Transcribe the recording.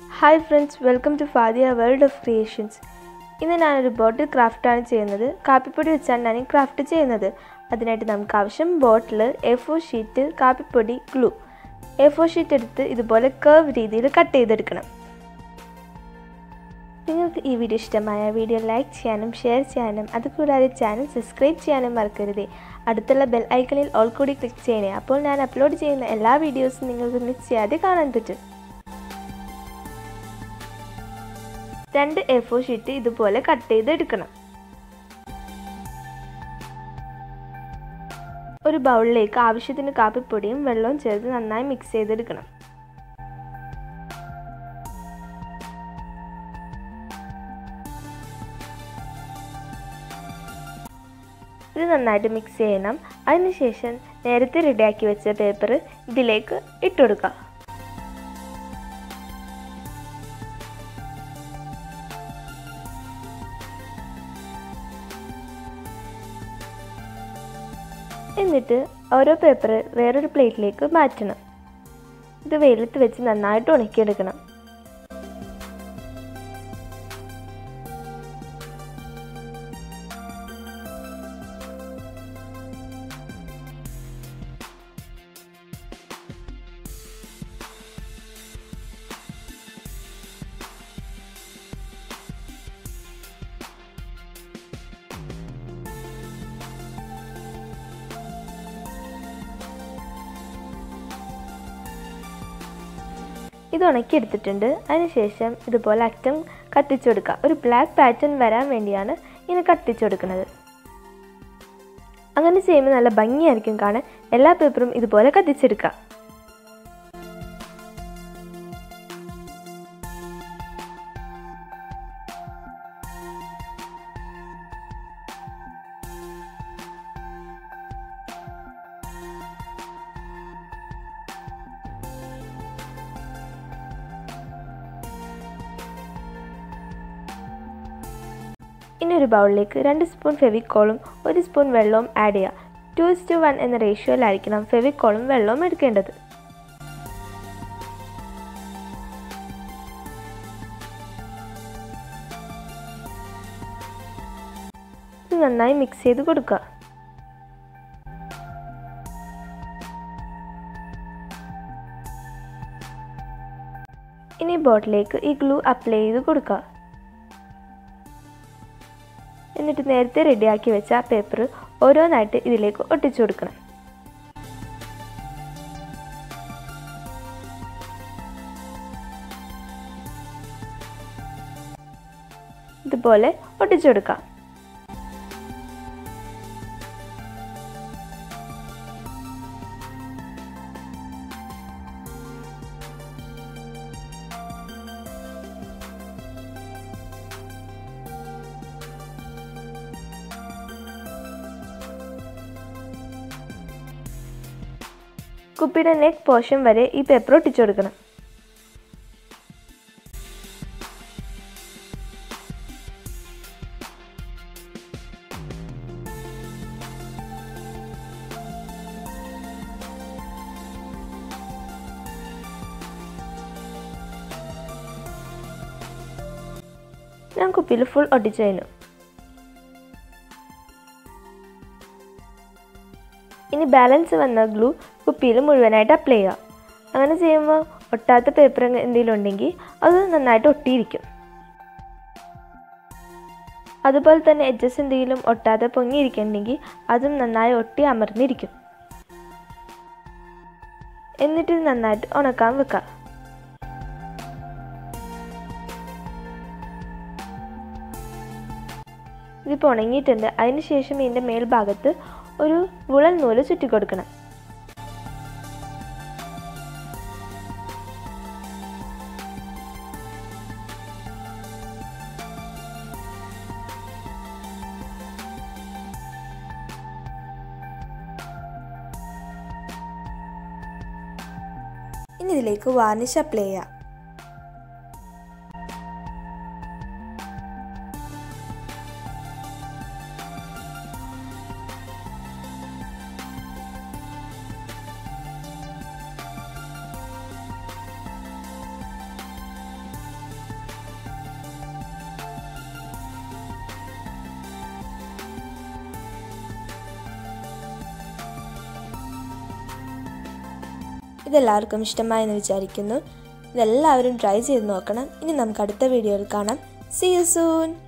hi friends welcome to Fadia world of creations ഇന്ന് ഞാനൊരു ബോട്ടിൽ ക്രാഫ്റ്റാണ് ചെയ്യുന്നത് കാപ്പിപ്പൊടി വെച്ചാണ് ഞാൻ ഈ ക്രാഫ്റ്റ് ചെയ്യുന്നത് അതിനായിട്ട് നമുക്ക് ആവശ്യം ബോട്ടിൽ എ ഫോർ ഷീറ്റ് കാപ്പിപ്പൊടി ഗ്ലൂ എ ഫോർ ഷീറ്റ് എടുത്ത് ഇതുപോലെ കേർവ് രീതിയിൽ കട്ട് ചെയ്തെടുക്കണം നിങ്ങൾക്ക് ഈ വീഡിയോ ഇഷ്ടമായ വീഡിയോ ലൈക്ക് ചെയ്യാനും ഷെയർ ചെയ്യാനും അതുകൂടാതെ ചാനൽ സബ്സ്ക്രൈബ് ചെയ്യാനും മറക്കരുത് അടുത്തുള്ള ബെൽ ഐക്കണിൽ ഓൾ കൂടി ക്ലിക്ക് ചെയ്യണേ അപ്പോൾ ഞാൻ അപ്ലോഡ് ചെയ്യുന്ന എല്ലാ വീഡിയോസും നിങ്ങൾക്ക് മിസ് ചെയ്യാതെ കാണാൻ പറ്റും രണ്ട് എ ഫോർ ഷീറ്റ് ഇതുപോലെ കട്ട് ചെയ്തെടുക്കണം ഒരു ബൗളിലേക്ക് ആവശ്യത്തിന് കാപ്പിപ്പൊടിയും വെള്ളവും ചേർത്ത് നന്നായി മിക്സ് ചെയ്തെടുക്കണം ഇത് നന്നായിട്ട് മിക്സ് ചെയ്യണം അതിനുശേഷം നേരത്തെ റെഡിയാക്കി വെച്ച പേപ്പർ ഇതിലേക്ക് ഇട്ടുകൊടുക്കുക എന്നിട്ട് ഓരോ പേപ്പർ വേറൊരു പ്ലേറ്റിലേക്ക് മാറ്റണം ഇത് വെയിലത്ത് വെച്ച് നന്നായിട്ട് ഉണക്കിയെടുക്കണം ഇത് ഉണക്കിയെടുത്തിട്ടുണ്ട് അതിനുശേഷം ഇതുപോലെ അറ്റം കത്തിച്ചു കൊടുക്കുക ഒരു ബ്ലാക്ക് പാറ്റേൺ വരാൻ വേണ്ടിയാണ് ഇങ്ങനെ കത്തിച്ചു കൊടുക്കുന്നത് അങ്ങനെ ചെയ്യുമ്പോൾ നല്ല ഭംഗിയായിരിക്കും കാണാൻ എല്ലാ പേപ്പറും ഇതുപോലെ കത്തിച്ചെടുക്കുക ഇനി ഒരു ബൗളിലേക്ക് രണ്ട് സ്പൂൺ ഫെവിക്കോളും ഒരു സ്പൂൺ വെള്ളവും ആഡ് ചെയ്യുക ടു ടു വൺ എന്ന റേഷ്യോയിലായിരിക്കണം ഫെവിക്കോളും വെള്ളവും എടുക്കേണ്ടത് ഇത് നന്നായി മിക്സ് ചെയ്ത് കൊടുക്കുക ഇനി ബോട്ടിലേക്ക് ഈ ഗ്ലൂ അപ്ലൈ ചെയ്ത് കൊടുക്കുക എന്നിട്ട് നേരത്തെ റെഡിയാക്കി വെച്ച ആ പേപ്പർ ഓരോന്നായിട്ട് ഇതിലേക്ക് ഒട്ടിച്ചു കൊടുക്കണം ഇതുപോലെ ഒട്ടിച്ചു കൊടുക്കാം കുപ്പിയുടെ നെക്ക് പോർഷൻ വരെ ഈ പേപ്പർ ഒട്ടിച്ചു കൊടുക്കണം ഞാൻ കുപ്പിയിൽ ഫുൾ ഒട്ടിച്ചു കഴിഞ്ഞു ഇനി ബാലൻസ് വന്ന ഗ്ലൂ കുപ്പിയിൽ മുഴുവനായിട്ട് അപ്ലൈ ചെയ്യുക അങ്ങനെ ചെയ്യുമ്പോൾ ഒട്ടാത്ത പേപ്പർ എന്തെങ്കിലും ഉണ്ടെങ്കിൽ അത് നന്നായിട്ട് ഒട്ടിയിരിക്കും അതുപോലെ തന്നെ എഡ്ജസ് എന്തെങ്കിലും ഒട്ടാതെ പൊങ്ങിയിരിക്കുന്നുണ്ടെങ്കിൽ അതും നന്നായി ഒട്ടി അമർന്നിരിക്കും എന്നിട്ട് നന്നായിട്ട് ഉണക്കാൻ വെക്കാം ഇതിപ്പോൾ ഉണങ്ങിയിട്ടുണ്ട് അതിനുശേഷം ഇതിൻ്റെ മേൽഭാഗത്ത് ഒരു വുളൻ നൂല് ചുറ്റിക്കൊടുക്കണം ഇനി ഇതിലേക്ക് വാർണിഷ് അപ്ലൈ ചെയ്യാം ഇതെല്ലാവർക്കും ഇഷ്ടമായെന്ന് വിചാരിക്കുന്നു ഇതെല്ലാവരും ട്രൈ ചെയ്ത് നോക്കണം ഇനി നമുക്ക് അടുത്ത വീഡിയോയിൽ കാണാം സി യു സൂൺ